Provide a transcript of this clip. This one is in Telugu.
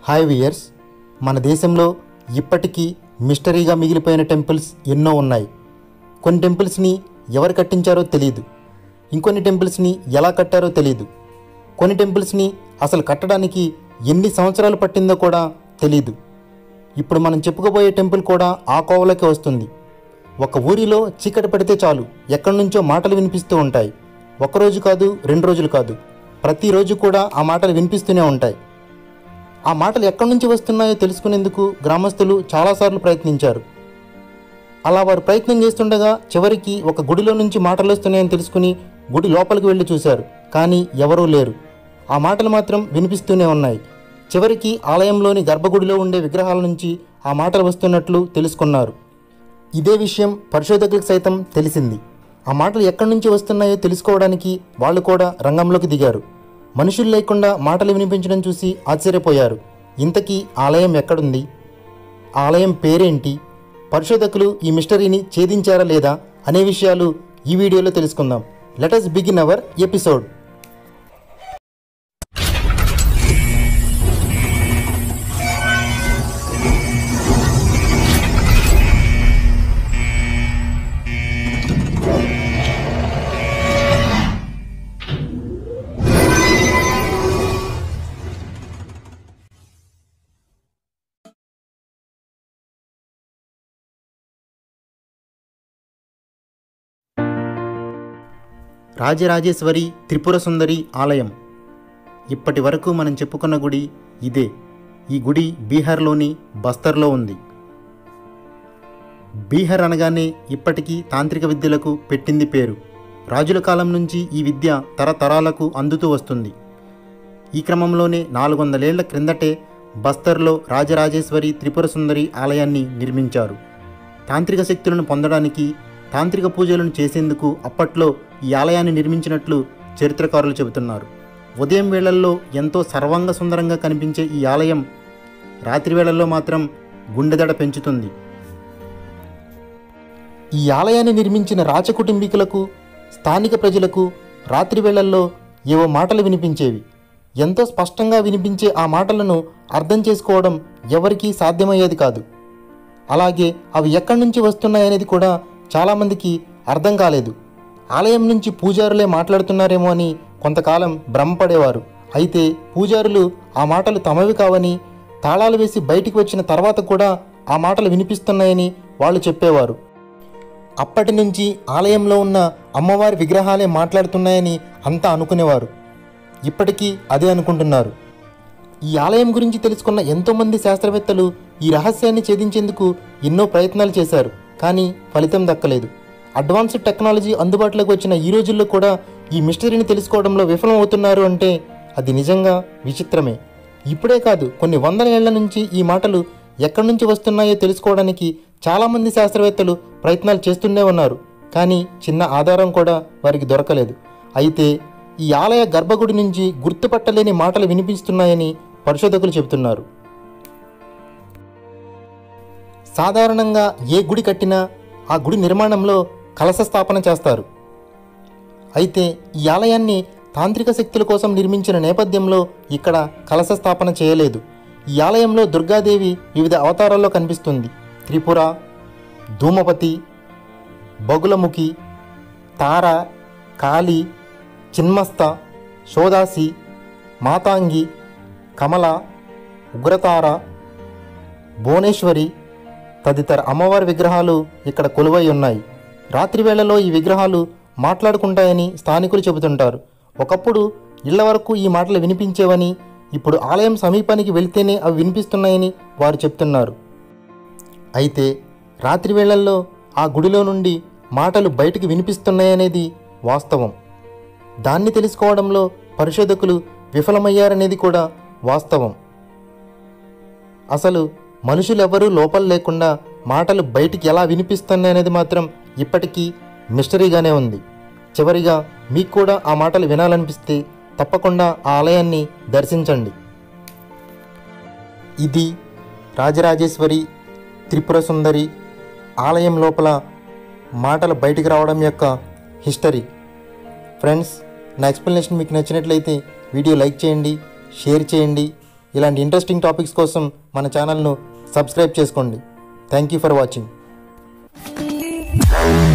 హాయ్ వియర్స్ మన దేశంలో ఇప్పటికీ మిస్టరీగా మిగిలిపోయిన టెంపుల్స్ ఎన్నో ఉన్నాయి కొన్ని టెంపుల్స్ని ఎవరు కట్టించారో తెలియదు ఇంకొన్ని టెంపుల్స్ని ఎలా కట్టారో తెలియదు కొన్ని టెంపుల్స్ని అసలు కట్టడానికి ఎన్ని సంవత్సరాలు పట్టిందో కూడా తెలియదు ఇప్పుడు మనం చెప్పుకోబోయే టెంపుల్ కూడా ఆ కోవలోకి వస్తుంది ఒక ఊరిలో చీకటి పడితే చాలు ఎక్కడి నుంచో మాటలు వినిపిస్తూ ఉంటాయి ఒకరోజు కాదు రెండు రోజులు కాదు ప్రతిరోజు కూడా ఆ మాటలు వినిపిస్తూనే ఉంటాయి ఆ మాటలు ఎక్కడి నుంచి వస్తున్నాయో తెలుసుకునేందుకు గ్రామస్తులు చాలాసార్లు ప్రయత్నించారు అలా వారు ప్రయత్నం చేస్తుండగా చివరికి ఒక గుడిలో నుంచి మాటలు వస్తున్నాయని తెలుసుకుని గుడి లోపలికి వెళ్ళి చూశారు కానీ ఎవరూ లేరు ఆ మాటలు మాత్రం వినిపిస్తూనే ఉన్నాయి చివరికి ఆలయంలోని గర్భగుడిలో ఉండే విగ్రహాల నుంచి ఆ మాటలు వస్తున్నట్లు తెలుసుకున్నారు ఇదే విషయం పరిశోధకులకు సైతం తెలిసింది ఆ మాటలు ఎక్కడి నుంచి వస్తున్నాయో తెలుసుకోవడానికి వాళ్ళు కూడా రంగంలోకి దిగారు మనుషులు లేకుండా మాటలు వినిపించడం చూసి ఆశ్చర్యపోయారు ఇంతకీ ఆలయం ఎక్కడుంది ఆ ఆలయం పేరేంటి పరిశోధకులు ఈ మిస్టరీని ఛేదించారా లేదా అనే విషయాలు ఈ వీడియోలో తెలుసుకుందాం let's begin our episode Rajarajeshwari Tripura Sundari ఆలయం ఇప్పటి వరకు మనం చెప్పుకున్న గుడి ఇదే ఈ గుడి బీహార్లోని బస్తర్లో ఉంది బీహార్ అనగానే ఇప్పటికీ తాంత్రిక విద్యలకు పెట్టింది పేరు రాజుల కాలం నుంచి ఈ విద్య తరతరాలకు అందుతూ వస్తుంది ఈ క్రమంలోనే నాలుగు వందలేళ్ల క్రిందటే బస్తర్లో రాజరాజేశ్వరి త్రిపుర సుందరి ఆలయాన్ని నిర్మించారు తాంత్రిక శక్తులను పొందడానికి తాంత్రిక పూజలను చేసేందుకు అప్పట్లో ఈ ఆలయాన్ని నిర్మించినట్లు చరిత్రకారులు చెబుతున్నారు ఉదయం వేళల్లో ఎంతో సర్వాంగ సుందరంగా కనిపించే ఈ ఆలయం రాత్రి వేళల్లో మాత్రం గుండెదడ పెంచుతుంది ఈ ఆలయాన్ని నిర్మించిన రాచకుటుంబీకులకు స్థానిక ప్రజలకు రాత్రి వేళల్లో ఏవో మాటలు వినిపించేవి ఎంతో స్పష్టంగా వినిపించే ఆ మాటలను అర్థం చేసుకోవడం ఎవరికీ సాధ్యమయ్యేది కాదు అలాగే అవి ఎక్కడి నుంచి వస్తున్నాయనేది కూడా చాలామందికి అర్థం కాలేదు ఆలయం నుంచి పూజారులే మాట్లాడుతున్నారేమో అని కొంతకాలం భ్రమపడేవారు అయితే పూజారులు ఆ మాటలు తమవి కావని తాళాలు వేసి బయటికి వచ్చిన తర్వాత కూడా ఆ మాటలు వినిపిస్తున్నాయని వాళ్ళు చెప్పేవారు అప్పటి నుంచి ఆలయంలో ఉన్న అమ్మవారి విగ్రహాలే మాట్లాడుతున్నాయని అంతా అనుకునేవారు ఇప్పటికీ అదే అనుకుంటున్నారు ఈ ఆలయం గురించి తెలుసుకున్న ఎంతోమంది శాస్త్రవేత్తలు ఈ రహస్యాన్ని ఛేదించేందుకు ఎన్నో ప్రయత్నాలు చేశారు కానీ ఫలితం దక్కలేదు అడ్వాన్స్డ్ టెక్నాలజీ అందుబాటులోకి వచ్చిన ఈ రోజుల్లో కూడా ఈ మిస్టరీని తెలుసుకోవడంలో విఫలం అవుతున్నారు అంటే అది నిజంగా విచిత్రమే ఇప్పుడే కాదు కొన్ని వందల ఏళ్ల నుంచి ఈ మాటలు ఎక్కడి నుంచి వస్తున్నాయో తెలుసుకోవడానికి చాలామంది శాస్త్రవేత్తలు ప్రయత్నాలు చేస్తూనే ఉన్నారు కానీ చిన్న ఆధారం కూడా వారికి దొరకలేదు అయితే ఈ ఆలయ గర్భగుడి నుంచి గుర్తుపట్టలేని మాటలు వినిపిస్తున్నాయని పరిశోధకులు చెబుతున్నారు సాధారణంగా ఏ గుడి కట్టినా ఆ గుడి నిర్మాణంలో కలశ స్థాపన చేస్తారు అయితే ఈ ఆలయాన్ని తాంత్రిక శక్తుల కోసం నిర్మించిన నేపథ్యంలో ఇక్కడ కలశ స్థాపన చేయలేదు ఈ ఆలయంలో దుర్గాదేవి వివిధ అవతారాల్లో కనిపిస్తుంది త్రిపుర ధూమపతి బగులముఖి తార కాళి చిన్మస్త శోదాసి మాతాంగి కమల ఉగ్రతార భువనేశ్వరి తదితర అమ్మవారి విగ్రహాలు ఇక్కడ కొలువై ఉన్నాయి రాత్రి వేళలో ఈ విగ్రహాలు మాట్లాడుకుంటాయని స్థానికులు చెబుతుంటారు ఒకప్పుడు ఇళ్ల వరకు ఈ మాటలు వినిపించేవని ఇప్పుడు ఆలయం సమీపానికి వెళ్తేనే అవి వినిపిస్తున్నాయని వారు చెప్తున్నారు అయితే రాత్రి వేళల్లో ఆ గుడిలో నుండి మాటలు బయటికి వినిపిస్తున్నాయనేది వాస్తవం దాన్ని తెలుసుకోవడంలో పరిశోధకులు విఫలమయ్యారనేది కూడా వాస్తవం అసలు మనుషులెవరూ లోపల లేకుండా మాటలు బయటికి ఎలా వినిపిస్తున్నాయనేది మాత్రం ఇప్పటికీ మిస్టరీగానే ఉంది చివరిగా మీకు కూడా ఆ మాటలు వినాలనిపిస్తే తప్పకుండా ఆ ఆలయాన్ని దర్శించండి ఇది రాజరాజేశ్వరి త్రిపుర సుందరి ఆలయం లోపల మాటలు బయటికి రావడం యొక్క హిస్టరీ ఫ్రెండ్స్ నా ఎక్స్ప్లెనేషన్ మీకు నచ్చినట్లయితే వీడియో లైక్ చేయండి షేర్ చేయండి ఇలాంటి ఇంట్రెస్టింగ్ టాపిక్స్ కోసం మన ఛానల్ను సబ్స్క్రైబ్ చేసుకోండి థ్యాంక్ యూ ఫర్ వాచింగ్